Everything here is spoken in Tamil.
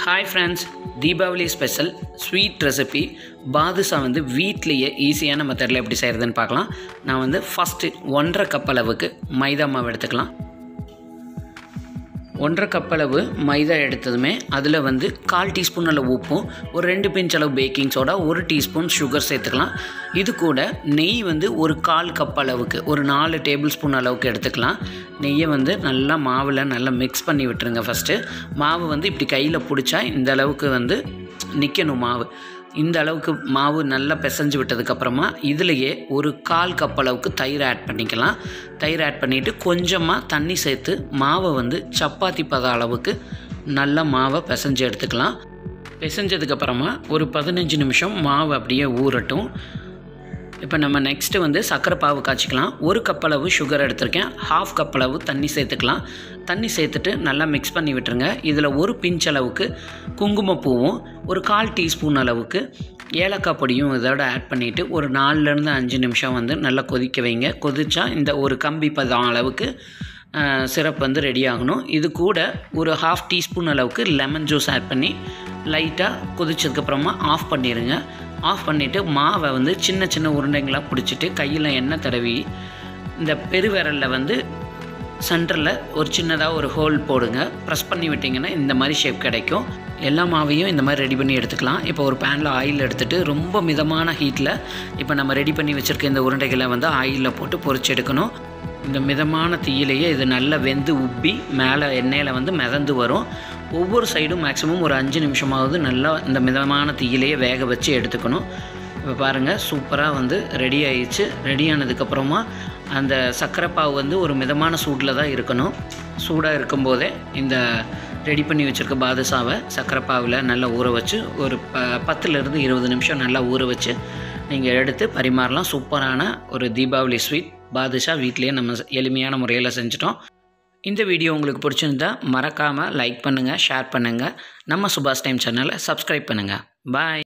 hi friends Deepavali special sweet recipe badusha வந்து வீட்லேயே ஈஸியான மெத்தடில் எப்படி செய்கிறதுன்னு பார்க்கலாம் நான் வந்து ஃபஸ்ட்டு ஒன்றரை கப் அளவுக்கு மைதா மாவு எடுத்துக்கலாம் ஒன்றரை கப் அளவு மைதா எடுத்ததுமே அதில் வந்து கால் டீஸ்பூன் அளவு உப்பும் ஒரு ரெண்டு பிஞ்ச் அளவு பேக்கிங் சோடா ஒரு டீஸ்பூன் சுகர் சேர்த்துக்கலாம் இது கூட நெய் வந்து ஒரு கால் கப் அளவுக்கு ஒரு நாலு டேபிள் ஸ்பூன் அளவுக்கு எடுத்துக்கலாம் நெய்யை வந்து நல்லா மாவில் நல்லா மிக்ஸ் பண்ணி விட்டுருங்க ஃபஸ்ட்டு மாவு வந்து இப்படி கையில் பிடிச்சா இந்த அளவுக்கு வந்து நிற்கணும் மாவு இந்த அளவுக்கு மாவு நல்லா பிசைஞ்சு விட்டதுக்கப்புறமா இதுலேயே ஒரு கால் கப் அளவுக்கு தயிர் ஆட் பண்ணிக்கலாம் தயிர் ஆட் பண்ணிவிட்டு கொஞ்சமாக தண்ணி சேர்த்து மாவை வந்து சப்பாத்தி பத அளவுக்கு நல்லா மாவை பிசைஞ்சு எடுத்துக்கலாம் பிசைஞ்சதுக்கப்புறமா ஒரு பதினஞ்சு நிமிஷம் மாவு அப்படியே ஊறட்டும் இப்போ நம்ம நெக்ஸ்ட்டு வந்து சர்க்கரை பாவு காய்ச்சிக்கலாம் ஒரு கப் அளவு சுகர் எடுத்திருக்கேன் ஹாஃப் கப் அளவு தண்ணி சேர்த்துக்கலாம் தண்ணி சேர்த்துட்டு நல்லா மிக்ஸ் பண்ணி விட்டுருங்க இதில் ஒரு பிஞ்ச் அளவுக்கு குங்குமப்பூவும் ஒரு கால் டீஸ்பூன் அளவுக்கு ஏலக்காய் பொடியும் இதோட ஆட் பண்ணிவிட்டு ஒரு நாலுலேருந்து அஞ்சு நிமிஷம் வந்து நல்லா கொதிக்க வைங்க கொதிச்சா இந்த ஒரு கம்பி பதம் அளவுக்கு சிரப் வந்து ரெடி ஆகணும் இது கூட ஒரு ஹாஃப் டீஸ்பூன் அளவுக்கு லெமன் ஜூஸ் ஆட் பண்ணி லைட்டாக கொதிச்சதுக்கப்புறமா ஆஃப் பண்ணிடுங்க ஆஃப் பண்ணிவிட்டு மாவை வந்து சின்ன சின்ன உருண்டைங்களாக பிடிச்சிட்டு கையில் எண்ணெய் தடவி இந்த பெருவிரலில் வந்து சென்டரில் ஒரு சின்னதாக ஒரு ஹோல் போடுங்க ப்ரெஸ் பண்ணி விட்டிங்கன்னா இந்த மாதிரி ஷேப் கிடைக்கும் எல்லா மாவையும் இந்த மாதிரி ரெடி பண்ணி எடுத்துக்கலாம் இப்போ ஒரு பேனில் ஆயில் எடுத்துகிட்டு ரொம்ப மிதமான ஹீட்டில் இப்போ நம்ம ரெடி பண்ணி வச்சுருக்க இந்த உருண்டைகளை வந்து ஆயிலில் போட்டு பொரிச்சு எடுக்கணும் இந்த மிதமான தீயிலேயே இது நல்லா வெந்து உப்பி மேலே எண்ணெயில் வந்து மிதந்து வரும் ஒவ்வொரு சைடும் மேக்ஸிமம் ஒரு அஞ்சு நிமிஷமாவது நல்லா இந்த மிதமான தீயிலேயே வேக வச்சு எடுத்துக்கணும் இப்போ பாருங்கள் சூப்பராக வந்து ரெடி ஆயிடுச்சு ரெடி ஆனதுக்கப்புறமா அந்த சர்க்கரை பாவு வந்து ஒரு மிதமான சூட்டில் தான் இருக்கணும் சூடாக இருக்கும்போதே இந்த ரெடி பண்ணி வச்சுருக்க பாதுஷாவை சர்க்கரை பாவில் நல்லா ஊற வச்சு ஒரு ப பத்துலேருந்து இருபது நிமிஷம் நல்லா ஊற வச்சு நீங்கள் எடுத்து பரிமாறலாம் சூப்பரான ஒரு தீபாவளி ஸ்வீட் பாதுஷா வீட்லேயே நம்ம எளிமையான முறையில் செஞ்சிட்டோம் இந்த வீடியோ உங்களுக்கு பிடிச்சிருந்தா மறக்காமல் லைக் பண்ணுங்கள் ஷேர் பண்ணுங்கள் நம்ம சுபாஷ் டைம் சேனலை சப்ஸ்கிரைப் பண்ணுங்கள் பாய்